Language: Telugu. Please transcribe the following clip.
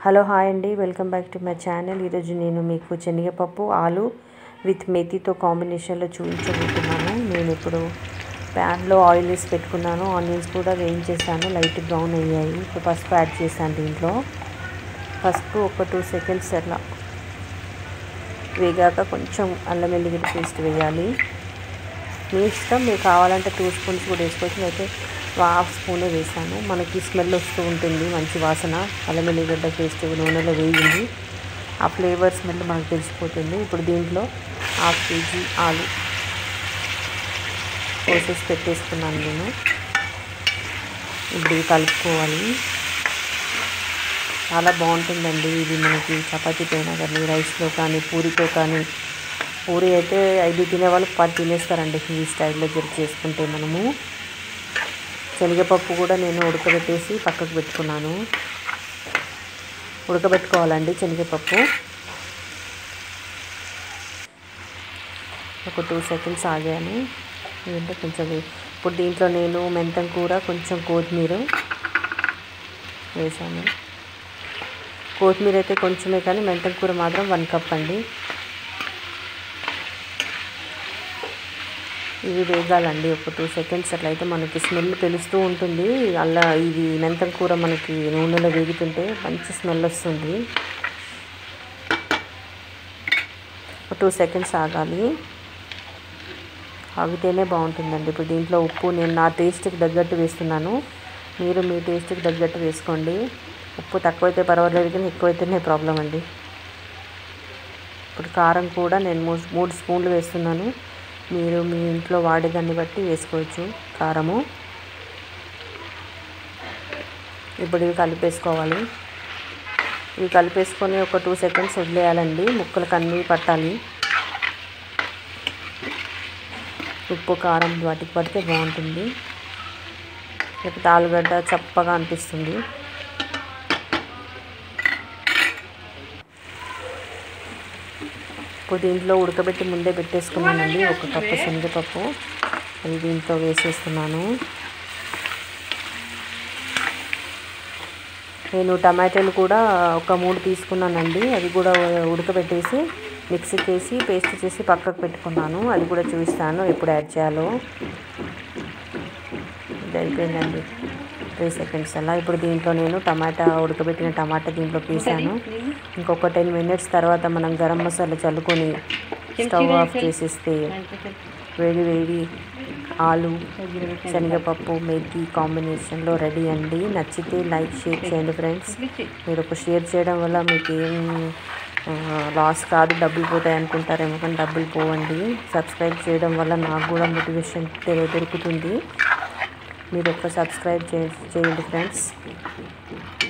హలో హాయ్ అండి welcome back to my channel ఈరోజు నేను మీకు శనగపప్పు ఆలు విత్ మెతితో కాంబినేషన్లో చూపించబోతున్నాను నేను ఇప్పుడు ప్యాన్లో ఆయిల్ వేసి పెట్టుకున్నాను ఆనియన్స్ కూడా వేయించేసాను లైట్ బ్రౌన్ అయ్యాయి ఇప్పుడు పసుపు యాడ్ చేశాను దీంట్లో పసుపు ఒక టూ సెకండ్స్ అట్లా వేగాక కొంచెం అల్లం వెల్లిగడ్డ పేస్ట్ వేయాలి మీ ఇష్టం మీరు కావాలంటే టూ స్పూన్స్ కూడా వేసుకోవచ్చు అయితే హాఫ్ స్పూనే వేసాను మనకి స్మెల్ వస్తూ ఉంటుంది మంచి వాసన అల్లం వెల్లిగడ్డ పేస్ట్ నూనెలో వేయింది ఆ ఫ్లేవర్ స్మెల్ మనకు తెలిసిపోతుంది ఇప్పుడు దీంట్లో హాఫ్ కేజీ ఆలు పోసేసి పెట్టేసుకున్నాను నేను ఇప్పుడు కలుపుకోవాలి చాలా బాగుంటుందండి ఇది మనకి చపాతీ పైన కానీ రైస్లో కానీ పూరితో కానీ పూరి అయితే ఐదు తినేవాళ్ళు పది తినేస్తారండి ఈ స్టైల్లో జరి చేసుకుంటే మనము శనగపప్పు కూడా నేను ఉడకబెట్టేసి పక్కకు పెట్టుకున్నాను ఉడకబెట్టుకోవాలండి శనగపప్పు ఒక టూ సెకండ్స్ ఆగాను ఏంటంటే కొంచెం ఇప్పుడు దీంట్లో నేను మెంతం కూర కొంచెం కొత్తిమీర వేసాను కొత్తిమీర అయితే కొంచెమే కానీ మెంతం కూర మాత్రం వన్ కప్ అండి ఇవి వేగాలండి ఒక టూ సెకండ్స్ అట్లయితే మనకి స్మెల్ తెలుస్తూ ఉంటుంది అలా ఇది మెంతం కూర మనకి నూనెలో వేగుతుంటే మంచి స్మెల్ వస్తుంది ఒక టూ సెకండ్స్ ఆగాలి ఆగితేనే బాగుంటుందండి ఇప్పుడు దీంట్లో ఉప్పు నేను నా టేస్ట్కి తగ్గట్టు వేస్తున్నాను మీరు మీ టేస్ట్కి తగ్గట్టు వేసుకోండి ఉప్పు తక్కువైతే పర్వాలేదు కానీ ఎక్కువైతేనే ప్రాబ్లం అండి ఇప్పుడు కారం కూడా నేను మూడు మూడు స్పూన్లు వేస్తున్నాను మీరు మీ ఇంట్లో వాడేదాన్ని బట్టి వేసుకోవచ్చు కారము ఇప్పుడు ఇవి కలిపేసుకోవాలి ఇవి కలిపేసుకొని ఒక టూ సెకండ్స్ వదిలేయాలండి ముక్కలకు అన్నీ పట్టాలి ఉప్పు కారం వాటికి పడితే బాగుంటుంది లేకపోతే ఆలుగడ్డ చప్పగా అనిపిస్తుంది ఇప్పుడు దీంట్లో ఉడకబెట్టి ముందే పెట్టేసుకున్నానండి ఒక కప్పు శనగపప్పు అది దీంట్లో వేసేస్తున్నాను నేను టమాటాలు కూడా ఒక మూడు తీసుకున్నానండి అది కూడా ఉడకబెట్టేసి మిక్సీకి వేసి పేస్ట్ చేసి పక్కకు పెట్టుకున్నాను అది కూడా చూపిస్తాను ఎప్పుడు యాడ్ చేయాలో ఇది అయిపోయిందండి త్రీ సెకండ్స్ అలా ఇప్పుడు దీంట్లో నేను టమాటా ఉడకబెట్టిన టమాటా దీంట్లో వేసాను ఇంకొక టెన్ మినిట్స్ తర్వాత మనం గరం మసాలా చల్లుకొని స్టవ్ ఆఫ్ చేసేస్తే వేడి వేడి ఆలు శనగపప్పు మెగ్గి కాంబినేషన్లో రెడీ అండి నచ్చితే లైక్ షేర్ చేయండి ఫ్రెండ్స్ మీరు ఒక షేర్ చేయడం వల్ల మీకు ఏం లాస్ కాదు డబ్బులు పోతాయి అనుకుంటారేమో కానీ డబ్బులు పోవండి సబ్స్క్రైబ్ చేయడం వల్ల నాకు కూడా మోటివేషన్ దొరుకుతుంది మీరు ఒక్క సబ్స్క్రైబ్ చేయండి ఫ్రెండ్స్